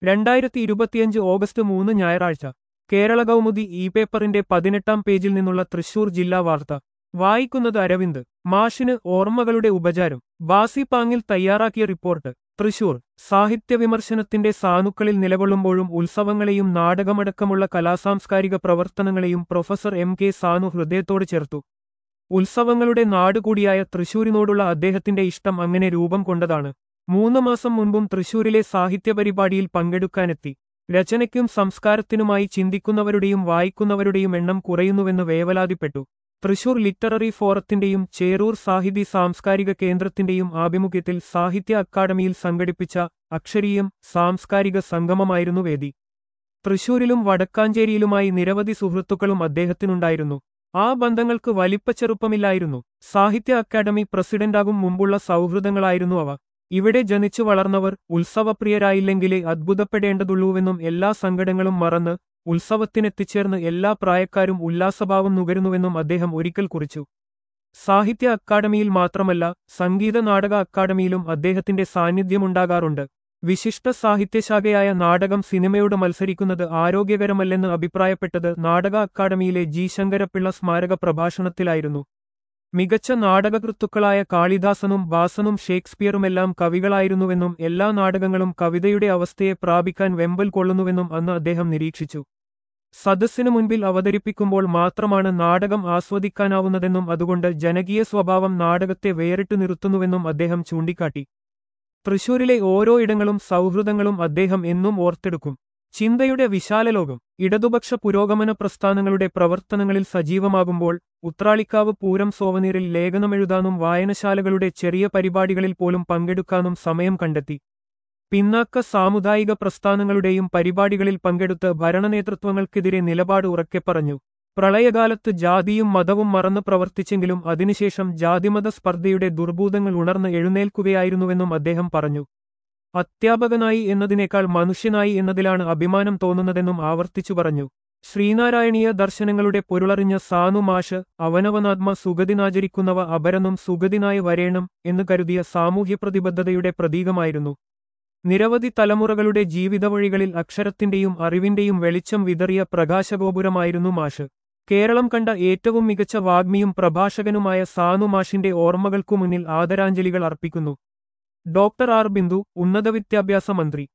രണ്ടായിരത്തി ഇരുപത്തിയഞ്ച് ഓഗസ്റ്റ് മൂന്ന് ഞായറാഴ്ച കേരള കൗമുദി ഇ പേപ്പറിന്റെ പതിനെട്ടാം പേജിൽ നിന്നുള്ള തൃശൂർ ജില്ലാ വാർത്ത വായിക്കുന്നത് അരവിന്ദ് മാഷിന് ഓർമ്മകളുടെ ഉപചാരം ബാസിപ്പാങ്ങിൽ തയ്യാറാക്കിയ റിപ്പോർട്ട് തൃശൂർ സാഹിത്യവിമർശനത്തിന്റെ സാനുക്കളിൽ നിലകൊള്ളുമ്പോഴും ഉത്സവങ്ങളെയും നാടകമടക്കമുള്ള കലാസാംസ്കാരിക പ്രവർത്തനങ്ങളെയും പ്രൊഫസർ എം കെ സാനു ഹൃദയത്തോട് ചേർത്തു ഉത്സവങ്ങളുടെ നാടുകൂടിയായ തൃശൂരിനോടുള്ള അദ്ദേഹത്തിന്റെ ഇഷ്ടം അങ്ങനെ രൂപം കൊണ്ടതാണ് മൂന്ന് മാസം മുൻപും തൃശൂരിലെ സാഹിത്യപരിപാടിയിൽ പങ്കെടുക്കാനെത്തി രചനയ്ക്കും സംസ്കാരത്തിനുമായി ചിന്തിക്കുന്നവരുടെയും വായിക്കുന്നവരുടെയും എണ്ണം കുറയുന്നുവെന്ന് വേവലാതിപ്പെട്ടു തൃശൂർ ലിറ്റററി ഫോറത്തിന്റെയും ചേറൂർ സാഹിതി സാംസ്കാരിക കേന്ദ്രത്തിന്റെയും ആഭിമുഖ്യത്തിൽ സാഹിത്യ അക്കാദമിയിൽ സംഘടിപ്പിച്ച അക്ഷരീയം സാംസ്കാരിക സംഗമമായിരുന്നു വേദി തൃശൂരിലും വടക്കാഞ്ചേരിയിലുമായി നിരവധി സുഹൃത്തുക്കളും അദ്ദേഹത്തിനുണ്ടായിരുന്നു ആ ബന്ധങ്ങൾക്ക് വലിപ്പച്ചെറുപ്പമില്ലായിരുന്നു സാഹിത്യ അക്കാദമി പ്രസിഡന്റാകും മുമ്പുള്ള സൗഹൃദങ്ങളായിരുന്നു അവ ഇവിടെ ജനിച്ചു വളർന്നവർ ഉത്സവപ്രിയരായില്ലെങ്കിലേ അത്ഭുതപ്പെടേണ്ടതുള്ളൂവെന്നും എല്ലാ സങ്കടങ്ങളും മറന്ന് ഉത്സവത്തിനെത്തിച്ചേർന്ന് എല്ലാ പ്രായക്കാരും ഉല്ലാസഭാവം നുകരുന്നുവെന്നും അദ്ദേഹം ഒരിക്കൽ കുറിച്ചു സാഹിത്യ അക്കാദമിയിൽ മാത്രമല്ല സംഗീത നാടക അക്കാദമിയിലും അദ്ദേഹത്തിന്റെ സാന്നിധ്യമുണ്ടാകാറുണ്ട് വിശിഷ്ട സാഹിത്യശാഖയായ നാടകം സിനിമയോട് മത്സരിക്കുന്നത് ആരോഗ്യകരമല്ലെന്ന് അഭിപ്രായപ്പെട്ടത് നാടക അക്കാദമിയിലെ ജി ശങ്കരപ്പിള്ള സ്മാരക പ്രഭാഷണത്തിലായിരുന്നു മികച്ച നാടകകൃത്തുക്കളായ കാളിദാസനും ബാസനും ഷേക്സ്പിയറുമെല്ലാം കവികളായിരുന്നുവെന്നും എല്ലാ നാടകങ്ങളും കവിതയുടെ അവസ്ഥയെ പ്രാപിക്കാൻ വെമ്പൽ കൊള്ളുന്നുവെന്നും അന്ന് അദ്ദേഹം നിരീക്ഷിച്ചു സദസ്സിനു മുൻപിൽ അവതരിപ്പിക്കുമ്പോൾ മാത്രമാണ് നാടകം ആസ്വദിക്കാനാവുന്നതെന്നും അതുകൊണ്ട് ജനകീയ സ്വഭാവം നാടകത്തെ വേറിട്ടു നിർത്തുന്നുവെന്നും അദ്ദേഹം ചൂണ്ടിക്കാട്ടി തൃശൂരിലെ ഓരോ ഇടങ്ങളും സൗഹൃദങ്ങളും അദ്ദേഹം എന്നും ഓർത്തെടുക്കും ചിന്തയുടെ വിശാലലോകം ഇടതുപക്ഷ പുരോഗമന പ്രസ്ഥാനങ്ങളുടെ പ്രവർത്തനങ്ങളിൽ സജീവമാകുമ്പോൾ ഉത്രാളിക്കാവ് പൂരം സോവനീറിൽ ലേഖനമെഴുതാനും വായനശാലകളുടെ ചെറിയ പരിപാടികളിൽ പോലും പങ്കെടുക്കാനും സമയം കണ്ടെത്തി പിന്നാക്ക സാമുദായിക പ്രസ്ഥാനങ്ങളുടെയും പരിപാടികളിൽ പങ്കെടുത്ത് ഭരണനേതൃത്വങ്ങൾക്കെതിരെ നിലപാട് ഉറക്കെ പറഞ്ഞു പ്രളയകാലത്ത് ജാതിയും മതവും മറന്ന് പ്രവർത്തിച്ചെങ്കിലും അതിനുശേഷം ജാതിമത സ്പർദ്ധയുടെ ദുർഭൂതങ്ങൾ ഉണർന്ന് എഴുന്നേൽക്കുകയായിരുന്നുവെന്നും അദ്ദേഹം പറഞ്ഞു അധ്യാപകനായി എന്നതിനേക്കാൾ മനുഷ്യനായി എന്നതിലാണ് അഭിമാനം തോന്നുന്നതെന്നും ആവർത്തിച്ചു പറഞ്ഞു ശ്രീനാരായണീയ ദർശനങ്ങളുടെ പൊരുളറിഞ്ഞ സാനു മാഷ് അവനവനാത്മ സുഗതിനാചരിക്കുന്നവ അപരനും സുഗതിനായി വരേണം എന്ന് കരുതിയ സാമൂഹ്യ പ്രതിബദ്ധതയുടെ പ്രതീകമായിരുന്നു നിരവധി തലമുറകളുടെ ജീവിതവഴികളിൽ അക്ഷരത്തിന്റെയും അറിവിന്റെയും വെളിച്ചം വിതറിയ പ്രകാശഗോപുരമായിരുന്നു മാഷ് കേരളം കണ്ട ഏറ്റവും മികച്ച വാഗ്മിയും പ്രഭാഷകനുമായ സാനു മാഷിന്റെ ഓർമ്മകൾക്കു മുന്നിൽ ആദരാഞ്ജലികൾ അർപ്പിക്കുന്നു ഡോക്ടർ ആർ ബിന്ദു ഉന്നത വിദ്യാഭ്യാസ മന്ത്രി